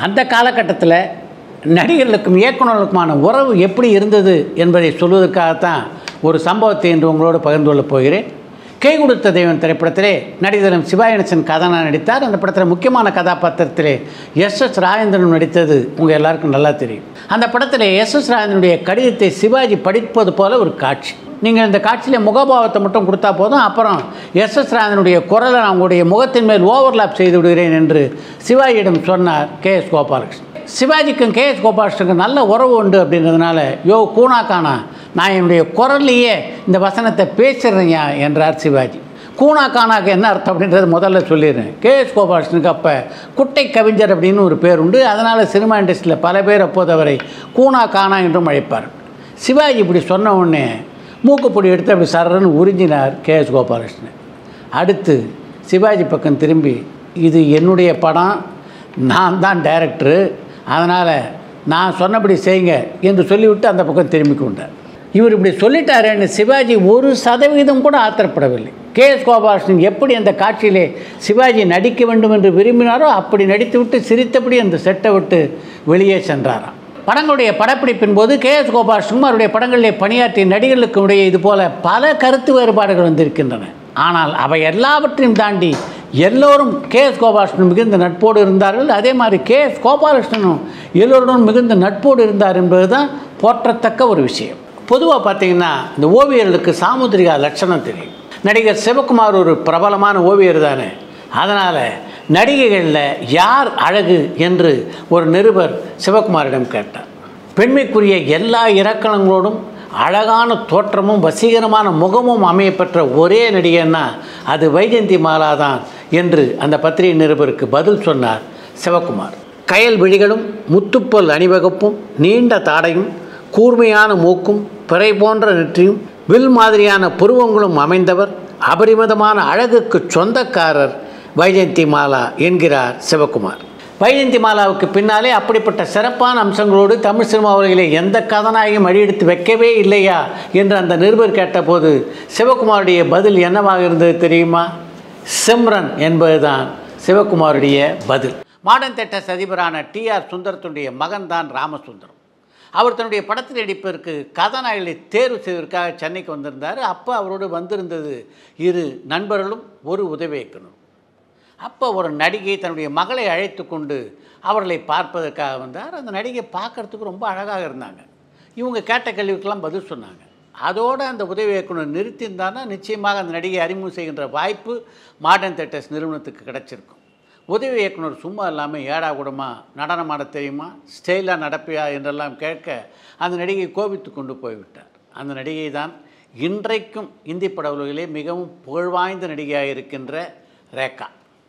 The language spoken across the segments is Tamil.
அந்த காலகட்டத்தில் நடிகர்களுக்கும் இயக்குநர்களுக்குமான உறவு எப்படி இருந்தது என்பதை சொல்வதற்காகத்தான் ஒரு சம்பவத்தை இன்று உங்களோடு பகிர்ந்து கொள்ளப் போகிறேன் கை கொடுத்த தெய்வம் திரைப்படத்திலே நடிகரும் சிவாயனசன் கதாநாயகன் நடித்தார் அந்த படத்தில் முக்கியமான கதாபாத்திரத்திலே எஸ் எஸ் ராஜேந்திரன் நடித்தது உங்கள் எல்லாருக்கும் நல்லா தெரியும் அந்த படத்தில் எஸ் எஸ் ராஜேந்திரனுடைய கடிதத்தை சிவாஜி படிப்பது போல ஒரு காட்சி நீங்கள் இந்த காட்சியில் முகபாவத்தை மட்டும் கொடுத்தா போதும் அப்புறம் எஸ் எஸ் ராஜனுடைய குரலை நான் உங்களுடைய முகத்தின் மேல் ஓவர்லாப் செய்து விடுகிறேன் என்று சிவாஜியிடம் சொன்னார் கே எஸ் கோபாலகிருஷ்ணன் சிவாஜிக்கும் கே எஸ் கோபாலகிருஷ்ணனுக்கும் நல்ல உறவு உண்டு அப்படின்றதுனால யோ கூனா காணா நான் என்னுடைய குரல்லையே இந்த வசனத்தை பேசிடுறேன்யா என்றார் சிவாஜி கூனா கானாக்கு என்ன அர்த்தம் அப்படின்றது முதல்ல சொல்லிடுறேன் கே எஸ் கோபாலகிருஷ்ணனுக்கு அப்போ குட்டை கவிஞர் அப்படின்னு ஒரு பேர் உண்டு அதனால் சினிமா இண்டஸ்ட்ரியில் பல பேர் அப்போது அவரை கூனா கானா என்றும் அழைப்பார் சிவாஜி இப்படி சொன்ன உடனே மூக்குப்பொடி எடுத்து அப்படி சரன்னு உறிஞ்சினார் கே எஸ் கோபாலகிருஷ்ணன் அடுத்து சிவாஜி பக்கம் திரும்பி இது என்னுடைய படம் நான் தான் டைரக்டரு அதனால் நான் சொன்னபடி செய்யுங்க என்று சொல்லிவிட்டு அந்த பக்கம் திரும்பி கொண்டார் இவர் இப்படி சொல்லிட்டாரேன்னு சிவாஜி ஒரு சதவீதம் கூட ஆத்திரப்படவில்லை கே எஸ் கோபாலகிருஷ்ணன் எப்படி அந்த காட்சியிலே சிவாஜி நடிக்க வேண்டும் என்று விரும்பினாரோ அப்படி நடித்துவிட்டு சிரித்தபடி அந்த செட்டை விட்டு வெளியே சென்றாராம் படங்களுடைய படப்பிடிப்பின் போது கே எஸ் கோபாலகிருஷ்ணன் அவருடைய படங்களிலே பணியாற்றிய நடிகர்களுக்கு இடையே இது போல பல கருத்து வேறுபாடுகள் வந்திருக்கின்றன ஆனால் அவை எல்லாவற்றையும் தாண்டி எல்லோரும் கே எஸ் கோபாலகிருஷ்ணன் மிகுந்த நட்போடு இருந்தார்கள் அதே மாதிரி கே எஸ் கோபாலகிருஷ்ணனும் எல்லோருடன் மிகுந்த நட்போடு இருந்தார் என்பது தான் போற்றத்தக்க ஒரு விஷயம் பொதுவாக பார்த்தீங்கன்னா இந்த ஓவியர்களுக்கு சாமுத்திரிகா லட்சணம் தெரியும் நடிகர் சிவகுமார் ஒரு பிரபலமான ஓவியர் தானே அதனால் நடிகைகளில் யார் அழகு என்று ஒரு நிருபர் சிவகுமாரிடம் கேட்டார் பெண்மைக்குரிய எல்லா இலக்கணங்களோடும் அழகான தோற்றமும் வசீகரமான முகமும் அமையப்பெற்ற ஒரே நடிகன்னா அது வைஜெயந்தி மாலா தான் என்று அந்த பத்திரிகை நிருபருக்கு பதில் சொன்னார் சிவகுமார் கயல் விழிகளும் முத்துப்பல் அணிவகுப்பும் நீண்ட தாடையும் கூர்மையான மூக்கும் பிறை போன்ற நெற்றியும் வில் மாதிரியான புருவங்களும் அமைந்தவர் அபரிமிதமான அழகுக்கு சொந்தக்காரர் வைஜெயந்தி மாலா என்கிறார் சிவகுமார் வைஜெயந்தி மாலாவுக்கு பின்னாலே அப்படிப்பட்ட சிறப்பான அம்சங்களோடு தமிழ் சினிமா உலகிலே எந்த கதாநாயகம் அடியெடுத்து வைக்கவே இல்லையா என்று அந்த நிருபர் கேட்டபோது சிவகுமாருடைய பதில் என்னவாக இருந்தது தெரியுமா சிம்ரன் என்பதுதான் சிவகுமாருடைய பதில் மாடர்ன் தேட்டர்ஸ் அதிபரான டி ஆர் சுந்தரத்துடைய மகன்தான் ராமசுந்தரம் அவர் தன்னுடைய படத்தில் நடிப்பதற்கு கதாநாயகனை தேர்வு செய்வதற்காக சென்னைக்கு வந்திருந்தார் அப்போ அவரோடு வந்திருந்தது இரு நண்பர்களும் ஒரு உதவி இயக்குனர் அப்போ ஒரு நடிகை தன்னுடைய மகளை அழைத்து கொண்டு அவர்களை பார்ப்பதற்காக வந்தார் அந்த நடிகை பார்க்கறதுக்கு ரொம்ப அழகாக இருந்தாங்க இவங்க கேட்ட கேள்விக்கெல்லாம் பதில் சொன்னாங்க அதோடு அந்த உதவி இயக்குனர் நிறுத்தியிருந்தான்னா நிச்சயமாக அந்த நடிகை அறிமுகம் செய்கின்ற வாய்ப்பு மாடர்ன் தேட்டர்ஸ் நிறுவனத்துக்கு கிடச்சிருக்கும் உதவி இயக்குனர் சும்மா இல்லாமல் ஏடா கூடமா நடனம் ஆட தெரியுமா ஸ்டைலாக நடப்பியா என்றெல்லாம் கேட்க அந்த நடிகை கோபித்து கொண்டு போய்விட்டார் அந்த நடிகை தான் இன்றைக்கும் இந்தி பட உலகிலே மிகவும் புகழ்வாய்ந்த நடிகையாக இருக்கின்ற ரேகா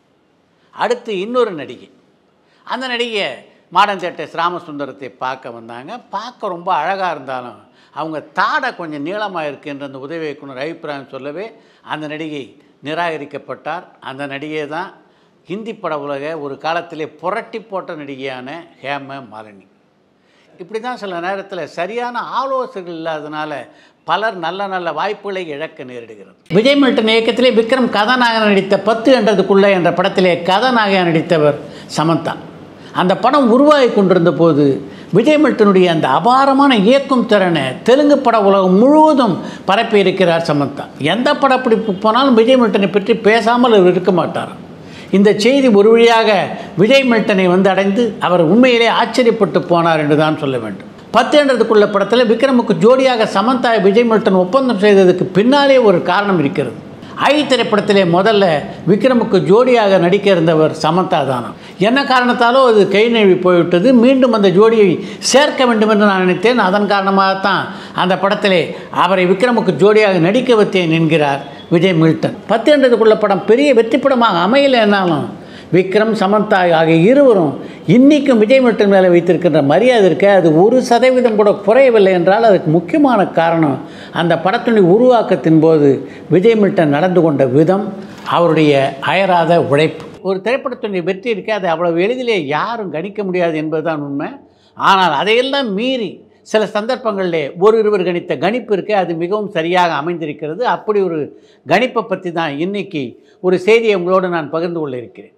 அடுத்து இன்னொரு நடிகை அந்த நடிகை மாடர்ன் தேட்டர்ஸ் ராமசுந்தரத்தை பார்க்க வந்தாங்க பார்க்க ரொம்ப அழகாக இருந்தாலும் அவங்க தாடை கொஞ்சம் நீளமாக இருக்குன்ற அந்த உதவி இயக்குனர் அபிப்பிராயம் சொல்லவே அந்த நடிகை நிராகரிக்கப்பட்டார் அந்த நடிகை தான் ஹிந்தி பட உலக ஒரு காலத்திலே புரட்டி போட்ட நடிகையான ஹேம மாலினி இப்படி தான் சில நேரத்தில் சரியான ஆலோசனைகள் இல்லாதனால பலர் நல்ல நல்ல வாய்ப்புகளை இழக்க நேரிடுகிறது விஜய் மில்டன் இயக்கத்திலே விக்ரம் கதாநாயகன் நடித்த பத்து என்றதுக்குள்ளே என்ற படத்திலே கதாநாயகன் நடித்தவர் சமந்தா அந்த படம் உருவாகி கொண்டிருந்த போது விஜய் மில்டனுடைய அந்த அபாரமான இயக்கும் திறனை தெலுங்கு பட உலகம் முழுவதும் பரப்பி இருக்கிறார் சமந்தா எந்த படப்பிடிப்பு போனாலும் விஜய் மில்டனை பற்றி பேசாமல் அவர் இருக்க மாட்டார் இந்த செய்தி ஒரு வழியாக விஜய் மில்டனை வந்து அடைந்து அவர் உண்மையிலே ஆச்சரியப்பட்டு போனார் என்று தான் சொல்ல வேண்டும் பத்து என்றதுக்குள்ள படத்தில் விக்ரமுக்கு ஜோடியாக சமந்தா விஜய் மில்டன் ஒப்பந்தம் செய்ததுக்கு பின்னாலே ஒரு காரணம் இருக்கிறது ஐ திரைப்படத்திலே முதல்ல விக்ரமுக்கு ஜோடியாக நடிக்க இருந்தவர் சமந்தா தானாம் என்ன காரணத்தாலோ அது கை நழுவி போய்விட்டது மீண்டும் அந்த ஜோடியை சேர்க்க வேண்டும் என்று நான் நினைத்தேன் அதன் காரணமாகத்தான் அந்த படத்திலே அவரை விக்ரமுக்கு ஜோடியாக நடிக்க வைத்தேன் என்கிறார் விஜய் மில்டன் பத்து என்றதுக்குள்ள படம் பெரிய வெற்றி படமாக அமையலை என்னாலும் விக்ரம் சமந்தா ஆகிய இருவரும் இன்றைக்கும் விஜய் மில்டன் மேலே வைத்திருக்கின்ற மரியாதை இருக்க அது ஒரு சதவீதம் கூட குறையவில்லை என்றால் அதுக்கு முக்கியமான காரணம் அந்த படத்தினுடைய உருவாக்கத்தின் போது விஜய் மில்டன் நடந்து கொண்ட விதம் அவருடைய அயராத உழைப்பு ஒரு திரைப்படத்தினுடைய வெற்றி இருக்க அதை அவ்வளவு எளிதிலே யாரும் கணிக்க முடியாது என்பதுதான் உண்மை ஆனால் அதையெல்லாம் மீறி சில சந்தர்ப்பங்களிலே ஒரு இருவர் கணித்த கணிப்பு இருக்கே அது மிகவும் சரியாக அமைந்திருக்கிறது அப்படி ஒரு கணிப்பை பற்றி தான் இன்னைக்கு ஒரு செய்தியை உங்களோடு நான் பகிர்ந்து கொள்ள இருக்கிறேன்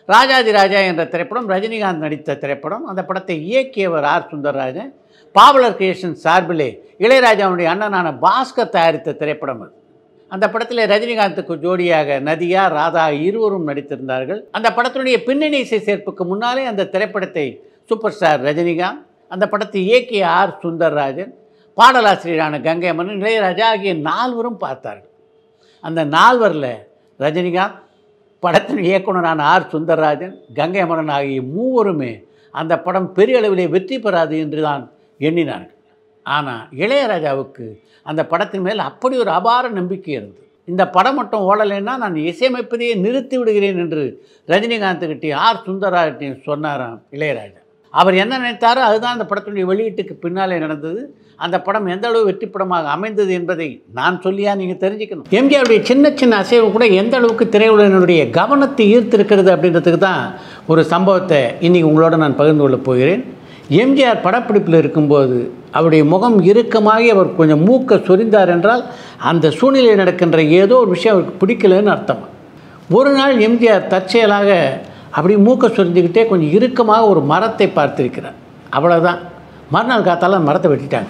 ராஜாதி ராஜா என்ற திரைப்படம் ரஜினிகாந்த் நடித்த திரைப்படம் அந்த படத்தை இயக்கியவர் ஆர் சுந்தரராஜன் பாவலர் கிரியேஷன் சார்பிலே இளையராஜாவுடைய அண்ணனான பாஸ்கர் தயாரித்த திரைப்படம் அது அந்த படத்தில் ரஜினிகாந்துக்கு ஜோடியாக நதியா ராதா இருவரும் நடித்திருந்தார்கள் அந்த படத்தினுடைய பின்னணி இசை சேர்ப்புக்கு முன்னாலே அந்த திரைப்படத்தை சூப்பர் ஸ்டார் ரஜினிகாந்த் அந்த படத்தை இயக்கிய ஆர் சுந்தர்ராஜன் பாடலாசிரியரான கங்கை அமரன் இளையராஜா ஆகிய நால்வரும் பார்த்தார்கள் அந்த நால்வரில் ரஜினிகாந்த் படத்தின் இயக்குனரான ஆர் சுந்தர்ராஜன் கங்கை அமரன் ஆகிய மூவருமே அந்த படம் பெரிய அளவிலே வெற்றி பெறாது என்று தான் எண்ணினார்கள் ஆனால் இளையராஜாவுக்கு அந்த படத்தின் மேல் அப்படி ஒரு அபார நம்பிக்கை இருந்தது இந்த படம் மட்டும் ஓடலைன்னா நான் இசையமைப்பதையே நிறுத்தி விடுகிறேன் என்று ரஜினிகாந்த்கிட்டையும் ஆர் சுந்தராகிட்டையும் சொன்னாராம் இளையராஜா அவர் என்ன நினைத்தாரோ அதுதான் அந்த படத்தினுடைய வெளியீட்டுக்கு பின்னாலே நடந்தது அந்த படம் எந்த அளவு வெற்றி படமாக அமைந்தது என்பதை நான் சொல்லியா நீங்கள் தெரிஞ்சுக்கணும் எம்ஜிஆருடைய சின்ன சின்ன அசைவு கூட எந்த அளவுக்கு திரையுலகினுடைய கவனத்தை ஈர்த்திருக்கிறது அப்படின்றதுக்கு தான் ஒரு சம்பவத்தை இன்றைக்கி உங்களோட நான் பகிர்ந்து கொள்ளப் போகிறேன் எம்ஜிஆர் படப்பிடிப்பில் இருக்கும்போது அவருடைய முகம் இறுக்கமாகி அவர் கொஞ்சம் மூக்க சொரிந்தார் என்றால் அந்த சூழ்நிலையில் நடக்கின்ற ஏதோ ஒரு விஷயம் அவருக்கு பிடிக்கலன்னு அர்த்தம் ஒரு நாள் எம்ஜிஆர் தற்செயலாக அப்படி மூக்க சொரிஞ்சுக்கிட்டே கொஞ்சம் இறுக்கமாக ஒரு மரத்தை பார்த்திருக்கிறார் அவ்வளோதான் மறுநாள் காத்தால அந்த மரத்தை வெட்டிட்டாங்க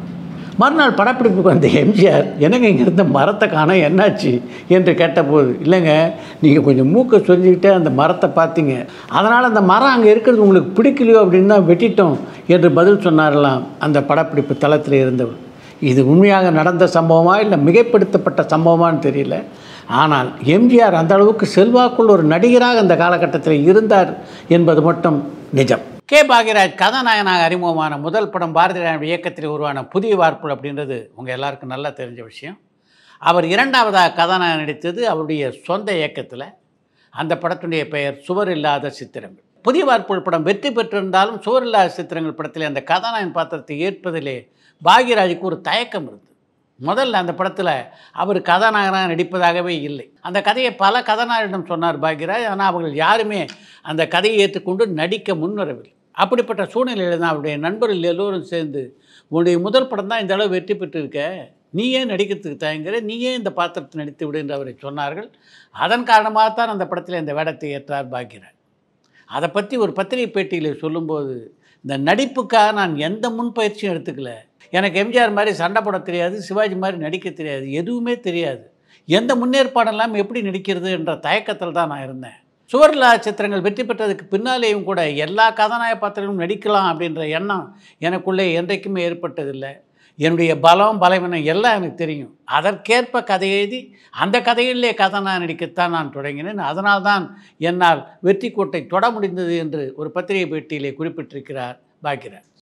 மறுநாள் படப்பிடிப்புக்கு வந்த எம்ஜிஆர் என்னங்க இங்கே இருந்த மரத்தை காணோம் என்னாச்சு என்று கேட்டபோது இல்லைங்க நீங்கள் கொஞ்சம் மூக்கை சொரிஞ்சுக்கிட்டே அந்த மரத்தை பார்த்தீங்க அதனால் அந்த மரம் அங்கே இருக்கிறது உங்களுக்கு பிடிக்கலையோ அப்படின்னு தான் வெட்டிட்டோம் என்று பதில் சொன்னாரலாம் அந்த படப்பிடிப்பு தளத்தில் இருந்தவர் இது உண்மையாக நடந்த சம்பவமா இல்லை மிகைப்படுத்தப்பட்ட சம்பவமான்னு தெரியல ஆனால் எம்ஜிஆர் அந்த அளவுக்கு செல்வாக்குள்ள ஒரு நடிகராக அந்த காலகட்டத்தில் இருந்தார் என்பது மட்டும் நிஜம் கே பாக்யராஜ் கதாநாயகனாக அறிமுகமான முதல் படம் பாரதி ராஜாவுடைய இயக்கத்தில் உருவான புதிய வார்ப்புகள் அப்படின்றது உங்கள் எல்லாருக்கும் நல்லா தெரிஞ்ச விஷயம் அவர் இரண்டாவதாக கதாநாயகன் நடித்தது அவருடைய சொந்த இயக்கத்தில் அந்த படத்தினுடைய பெயர் சுவர் இல்லாத சித்திரங்கள் புதிய வார்ப்புகள் படம் வெற்றி பெற்றிருந்தாலும் சுவர் இல்லாத சித்திரங்கள் படத்தில் அந்த கதாநாயகன் பாத்திரத்தை ஏற்பதிலே பாக்யராஜுக்கு ஒரு தயக்கம் இருந்தது முதல்ல அந்த படத்தில் அவர் கதாநாயகனாக நடிப்பதாகவே இல்லை அந்த கதையை பல கதாநாயகனிடம் சொன்னார் பாக்யராஜ் ஆனால் அவர்கள் யாருமே அந்த கதையை ஏற்றுக்கொண்டு நடிக்க முன்வரவில்லை அப்படிப்பட்ட சூழ்நிலையில் தான் அவருடைய நண்பர்கள் எல்லோரும் சேர்ந்து உன்னுடைய முதல் படம் தான் இந்த அளவு வெற்றி பெற்றிருக்க நீயே நடிக்கிறதுக்கு தயங்குற நீயே இந்த பாத்திரத்தை நடித்து விடு என்று அவரை சொன்னார்கள் அதன் காரணமாகத்தான் அந்த படத்தில் இந்த வேடத்தை ஏற்றார் பாக்யராஜ் அதை பற்றி ஒரு பத்திரிகை பேட்டியில் சொல்லும்போது இந்த நடிப்புக்காக நான் எந்த முன்பயிற்சியும் எடுத்துக்கல எனக்கு எம்ஜிஆர் மாதிரி சண்டை போட தெரியாது சிவாஜி மாதிரி நடிக்க தெரியாது எதுவுமே தெரியாது எந்த முன்னேற்பாடெல்லாம் எப்படி நடிக்கிறது என்ற தயக்கத்தில் தான் நான் இருந்தேன் சுவர்லா சித்திரங்கள் வெற்றி பெற்றதுக்கு பின்னாலேயும் கூட எல்லா கதாநாயக பாத்திரங்களும் நடிக்கலாம் அப்படின்ற எண்ணம் எனக்குள்ளே என்றைக்குமே ஏற்பட்டதில்லை என்னுடைய பலம் பலவீனம் எல்லாம் எனக்கு தெரியும் அதற்கேற்ப கதை எழுதி அந்த கதையிலே கதாநாயகன் நடிக்கத்தான் நான் தொடங்கினேன் அதனால்தான் என்னால் வெற்றி கோட்டை தொட முடிந்தது என்று ஒரு பத்திரிகை பேட்டியிலே குறிப்பிட்டிருக்கிறார் பாக்யராஜ்